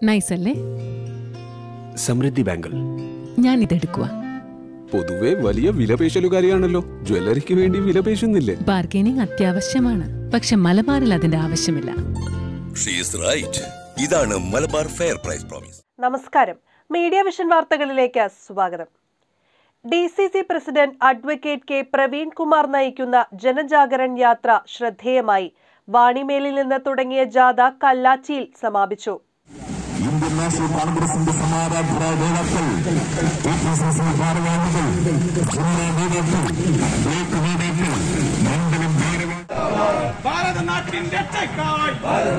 nice അല്ലേ സമൃദ്ധി bangle ഞാൻ ഇതെടുക്കുക പൊതുവെ വലിയ വിലപേശലുകാരിയാണല്ലോ ജ്വല്ലറിക്ക് വേണ്ടി വിലപേശുന്നില്ലേ ബാർഗൈനിങ് അത്യാവശ്യമാണ് പക്ഷെ മലബാറിൽ അതിന്റെ ആവശ്യമില്ല ഷീസ് റൈറ്റ് ഇതാണ് മലബാർ ഫെയർ പ്രൈസ് പ്രോമിസ് നമസ്കാരം മീഡിയ വിഷൻ വാർത്തകളിലേക്ക് സ്വാഗതം D C C president advocate K Praveen Kumar നയിക്കുന്ന ജനജാഗരൺ യാത്ര ശ്രദ്ധേയമായി വാണിമേലിൽ നിന്ന് തുടങ്ങിയ ജാഥ കല്ലാച്ചിയിൽ സമാപിച്ചു ഇന്ത്യൻ നാഷണൽ കോൺഗ്രസിന്റെ സമാരാധരായ നേതാക്കൾ എ പി സി സി ഭാരവാഹികൾ ജില്ലാ നേതാക്കൾ ബ്ലോക്ക് നേതാക്കൾ മണ്ഡലം ഭാരവാഹികൾ ഭാരതനാട്ടിൻ രക്ഷയ്ക്കായി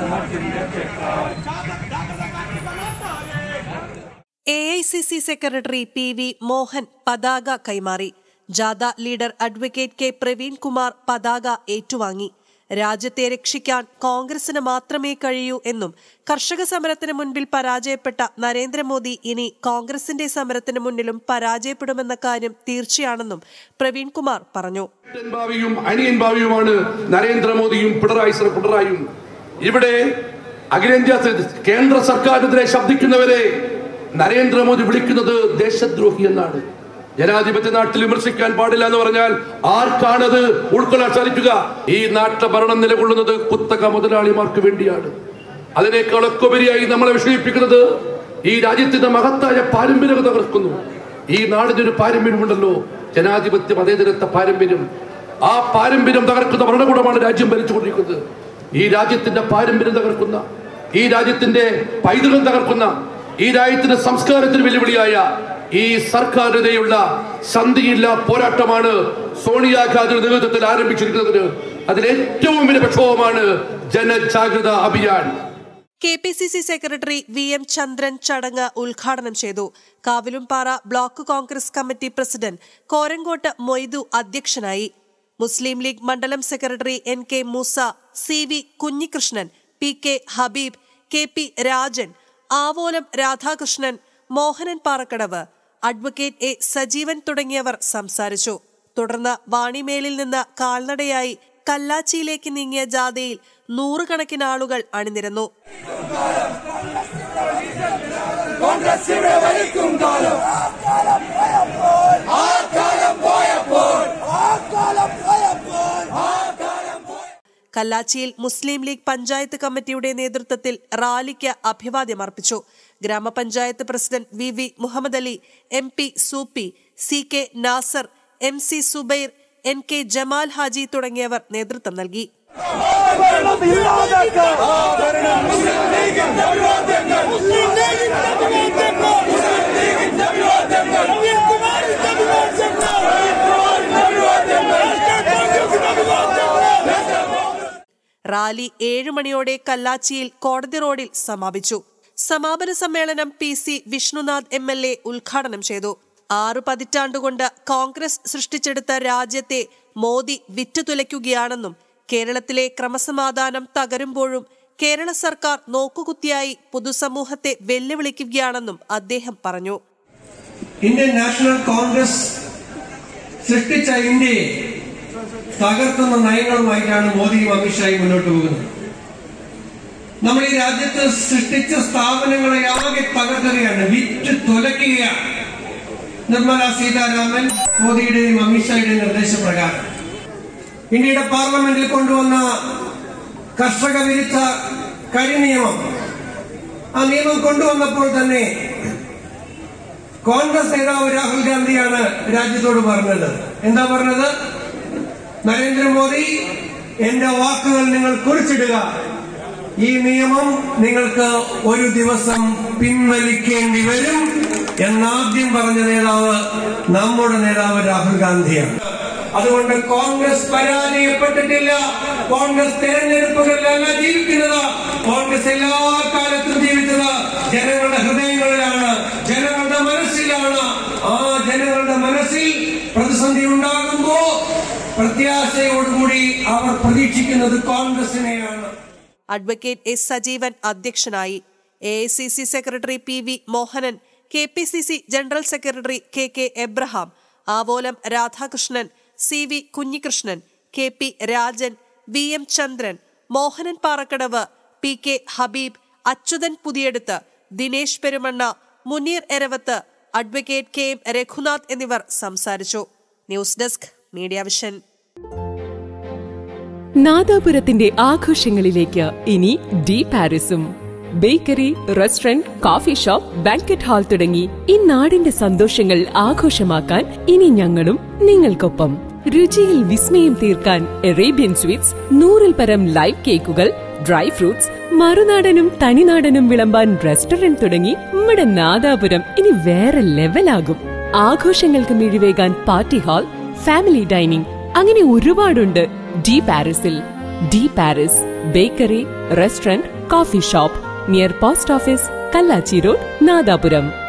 A I C C secretary P V Mohan പതാക കൈമാറി ജാഥ leader advocate K Praveen Kumar പതാക ഏറ്റുവാങ്ങി രാജ്യത്തെ രക്ഷിക്കാൻ കോൺഗ്രസിന് മാത്രമേ കഴിയൂ എന്നും കർഷക സമരത്തിന് മുൻപിൽ പരാജയപ്പെട്ട നരേന്ദ്രമോദി ഇനി കോൺഗ്രസിന്റെ സമരത്തിന് മുന്നിലും പരാജയപ്പെടുമെന്ന കാര്യം തീർച്ചയാണെന്നും പ്രവീൺ കുമാർ പറഞ്ഞു അനിയൻ ഭാവിയും അനിയൻ ഭാവിയുമാണ് നരേന്ദ്രമോദിയും പിണറായി സർ പിണറായിയും ഇവിടെ അഖിലേന്ത്യാ സ- കേന്ദ്ര സർക്കാരിനെതിരെ ശബ്ദിക്കുന്നവരെ നരേന്ദ്രമോദി വിളിക്കുന്നത് ദേശദ്രോഹി എന്നാണ് ജനാധിപത്യ നാട്ടിൽ വിമർശിക്കാൻ പാടില്ല എന്ന് പറഞ്ഞാൽ ആർക്കാണത് ഉൾക്കൊള്ളാൻ സാധിക്കുക ഈ നാട്ടിലെ ഭരണം നിലകൊള്ളുന്നത് കുത്തക മുതലാളിമാർക്ക് വേണ്ടിയാണ് അതിനേക്കാളൊക്കെ ഉപരിയായി നമ്മളെ വിഷമിപ്പിക്കുന്നത് ഈ രാജ്യത്തിന്റെ മഹത്തായ പാരമ്പര്യം തകർക്കുന്നു ഈ നാടിനൊരു പാരമ്പര്യമുണ്ടല്ലോ ജനാധിപത്യ മതേതരത്വ പാരമ്പര്യം ആ പാരമ്പര്യം തകർക്കുന്ന ഭരണകൂടമാണ് രാജ്യം ഭരിച്ചുകൊണ്ടിരിക്കുന്നത് ഈ രാജ്യത്തിന്റെ പാരമ്പര്യം തകർക്കുന്ന ഈ രാജ്യത്തിന്റെ പൈതൃകം തകർക്കുന്ന ഈ രാജ്യത്തിന്റെ സംസ്കാരത്തിന് വെല്ലുവിളിയായ ഈ സർക്കാരിനെതിരെയുള്ള സന്ധിയില്ല പോരാട്ടമാണ് സോണിയാഗാന്ധിയുടെ നേതൃത്വത്തിൽ ആരംഭിച്ചിരിക്കുന്നത് അതിൽ ഏറ്റവും വലിയ പ്രക്ഷോഭമാണ് Janajagratha Abhiyan K P C C secretary V M Chandran ചടങ്ങ് ഉദ്ഘാടനം ചെയ്തു Kavilumpara block Congress committee president Korangott Moidu അധ്യക്ഷനായി മുസ്ലിം ലീഗ് മണ്ഡലം secretary N K Moosa C V Kunhikrishnan P K Habeeb K P Rajan Avolam Radhakrishnan Mohanan Parakkadavu advocate A Sajeevan തുടങ്ങിയവർ സംസാരിച്ചു തുടർന്ന് വാണിമേലിൽ നിന്ന് കാൽനടയായി കല്ലാച്ചിയിലേക്ക് നീങ്ങിയ ജാഥയിൽ നൂറുകണക്കിന് ആളുകൾ അണിനിരന്നു കല്ലാച്ചിയിൽ മുസ്ലിം ലീഗ് പഞ്ചായത്ത് കമ്മിറ്റിയുടെ നേതൃത്വത്തിൽ റാലിക്ക് അഭിവാദ്യം അർപ്പിച്ചു gramapanchayat president V V Muhammad Ali M P Soopy C K Nasar M C Zubair N K Jamal Haji തുടങ്ങിയവർ നേതൃത്വം നൽകി റാലി ഏഴു മണിയോടെ കല്ലാച്ചിയിൽ കോടതി റോഡിൽ സമാപിച്ചു സമാപന സമ്മേളനം P C Vishnunath M L A ഉദ്ഘാടനം ചെയ്തു ആറു പതിറ്റാണ്ടുകൊണ്ട് കോൺഗ്രസ് സൃഷ്ടിച്ചെടുത്ത രാജ്യത്തെ മോദി വിറ്റുതുലയ്ക്കുകയാണെന്നും കേരളത്തിലെ ക്രമസമാധാനം തകരുമ്പോഴും കേരള സർക്കാർ നോക്കുകുത്തിയായി പൊതുസമൂഹത്തെ വെല്ലുവിളിക്കുകയാണെന്നും അദ്ദേഹം പറഞ്ഞു ഇന്ത്യൻ നാഷണൽ കോൺഗ്രസ് സൃഷ്ടിച്ച ഇന്ത്യയെ തകർക്കുന്ന നയങ്ങളുമായിട്ടാണ് മോദിയും അമിത്ഷായും മുന്നോട്ട് പോകുന്നത് നമ്മൾ ഈ രാജ്യത്ത് സൃഷ്ടിച്ച സ്ഥാപനങ്ങളെ ആകെ തകർക്കുകയാണ് വിറ്റ് തുലയ്ക്കുകയാണ് നിർമ്മല സീതാരാമൻ മോദിയുടെയും അമിത്ഷായുടെയും നിർദ്ദേശപ്രകാരം ഇന്ത്യയുടെ പാർലമെന്റിൽ കൊണ്ടുവന്ന കർഷക വിരുദ്ധ കരിനിയമം ആ നിയമം കൊണ്ടുവന്നപ്പോൾ തന്നെ കോൺഗ്രസ് നേതാവ് രാഹുൽ ഗാന്ധിയാണ് രാജ്യത്തോട് പറഞ്ഞത് എന്താ പറഞ്ഞത് നരേന്ദ്രമോദി എന്റെ വാക്കുകൾ നിങ്ങൾ കുറിച്ചിടുക ഈ നിയമം നിങ്ങൾക്ക് ഒരു ദിവസം പിൻവലിക്കേണ്ടി വരും എന്നാദ്യം പറഞ്ഞ നേതാവ് നമ്മുടെ നേതാവ് രാഹുൽ ഗാന്ധിയാണ് അതുകൊണ്ട് കോൺഗ്രസ് പരാജയപ്പെട്ടിട്ടില്ല കോൺഗ്രസ് തെരഞ്ഞെടുപ്പുകളിലല്ല ജീവിക്കുന്നത് കോൺഗ്രസ് എല്ലാ കാലത്തും ജീവിച്ചത് ജനങ്ങളുടെ ഹൃദയങ്ങളിലാണ് ജനങ്ങളുടെ മനസ്സിലാണ് ആ ജനങ്ങളുടെ മനസ്സിൽ പ്രതിസന്ധി ഉണ്ടാകുമ്പോ പ്രത്യാശയോടുകൂടി അവർ പ്രതീക്ഷിക്കുന്നത് കോൺഗ്രസിനെയാണ് അഡ്വക്കേറ്റ് എസ് സജീവൻ അധ്യക്ഷനായി A I C C secretary P V Mohanan K P C C general secretary K K Abraham Avolam Radhakrishnan C V Kunhikrishnan K P Rajan V M Chandran Mohanan Parakkadavu P K Habeeb Achuthan Puthiyeduth Dinesh Perumanna Muneer Eravath advocate K M Raghunath എന്നിവർ സംസാരിച്ചു ന്യൂസ് ഡെസ്ക് മീഡിയ വിഷൻ നാദാപുരത്തിന്റെ ആഘോഷങ്ങളിലേക്ക് ഇനി D പാരിസും bakery restaurant coffee shop banquet hall തുടങ്ങി ഈ നാടിന്റെ സന്തോഷങ്ങൾ ആഘോഷമാക്കാൻ ഇനി ഞങ്ങളും നിങ്ങൾക്കൊപ്പം രുചിയിൽ വിസ്മയം തീർക്കാൻ അറേബ്യൻ സ്വീറ്റ്സ് നൂറിൽ പരം ലൈവ് കേക്കുകൾ ഡ്രൈ ഫ്രൂട്ട്സ് മറുനാടനും തനിനാടനും വിളമ്പാൻ റെസ്റ്റോറന്റ് തുടങ്ങി നമ്മുടെ നാദാപുരം ഇനി വേറെ ലെവലാകും ആഘോഷങ്ങൾക്ക് മിഴിവേകാൻ പാർട്ടി ഹാൾ ഫാമിലി ഡൈനിങ് അങ്ങനെ ഒരുപാടുണ്ട് ഡി പാരിസിൽ D Paris bakery restaurant coffee shop near post office Kallachi road Nadapuram